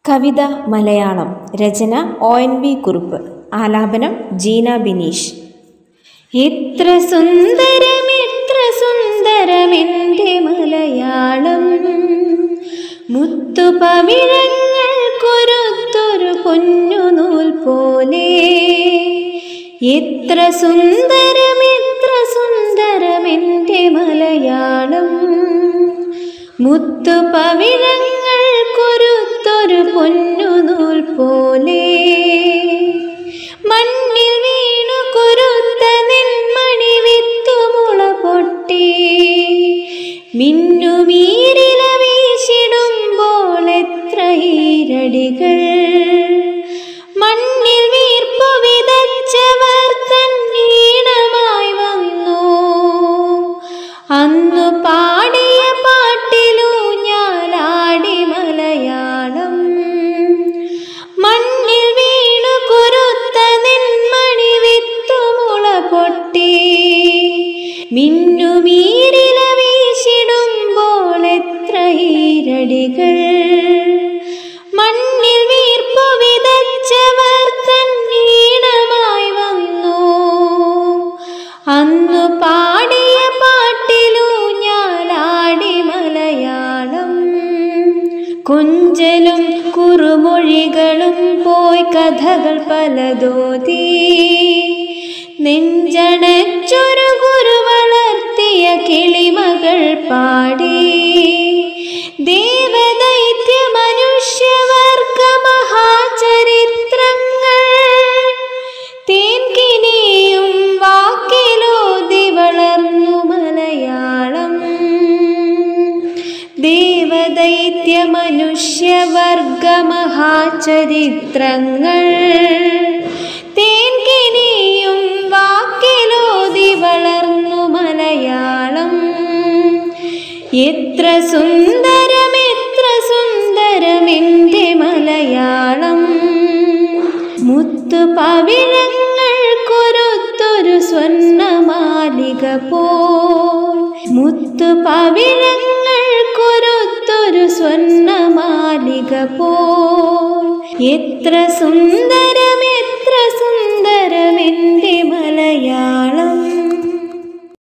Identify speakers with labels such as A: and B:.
A: കവിത മലയാളം രചന O N V Kurup ആലാപനം ജീന ബിനീഷ്
B: എത്ര സുന്ദരം എത്ര സുന്ദരമെൻ്റെ മലയാളം മുത്തുപവിഴങ്ങൾ കൊരുത്തൊരു പൊന്നുനൂൽ പോലെ എത്ര സുന്ദരം എത്ര സുന്ദരമെൻ്റെ മലയാളം മുത്തുപവിഴങ്ങൾ കൊരുത്തൊരു പൊന്നുനൂൽ പോലെ മണ്ണിൽ വീണു കൊരുത്ത നെന്മണി വിത്തുമുള പൊട്ടി മിന്നുമീരില വീശിടുമ്പോൾ എത്ര ഈരടികൾ മണ്ണിൽ വീർപ്പു വിതച്ചവർ തന്നീണമായി വന്നു അന്നു പാടിയ പാട്ടിലൂ ഞാലാടി മലയാളം മണ്ണിൽ വീണു കുരുത്ത നെന്മണി വിത്തുമുള പൊട്ടി മിന്നുമീരില വീശിടുമ്പോൾ എത്ര ഈരടികൾ മണ്ണിൽ വീർപ്പു വിതച്ചവർ തന്നീണമായി വന്നു അന്നു പാടിയ പാട്ടിലൂ ഞാലാടി മലയാളം കുഞ്ചലും കുറുമൊഴികളും പോയി കഥകൾ പലതോതി നെഞ്ചണച്ചൊരു ഗുരു വളർത്തിയ കിളിമകൾ പാടി ദേവദൈത്യ മനുഷ്യവർഗ മഹാചരിത്രങ്ങൾ തേൻകിനിയും വാക്കിലോതി വളർന്നു മലയാളം ദേവദൈത്യ മനുഷ്യവർഗ മഹാചരിത്രങ്ങൾ തേൻകിനിയും വാക്കിലോതി വളർന്നു മലയാളം എത്ര സുന്ദരം എത്ര സുന്ദരം എൻ്റെ മലയാളം മുത്തുപവിഴങ്ങൾ കൊരുത്തൊരു സ്വർണ്ണമാലിക പോൽ മുത്തുപവിഴങ്ങൾ കൊരുത്തൊരു സ്വർണ്ണമാലിക പോൽ എത്ര സുന്ദരം എത്ര സുന്ദരം എൻ്റെ മലയാളം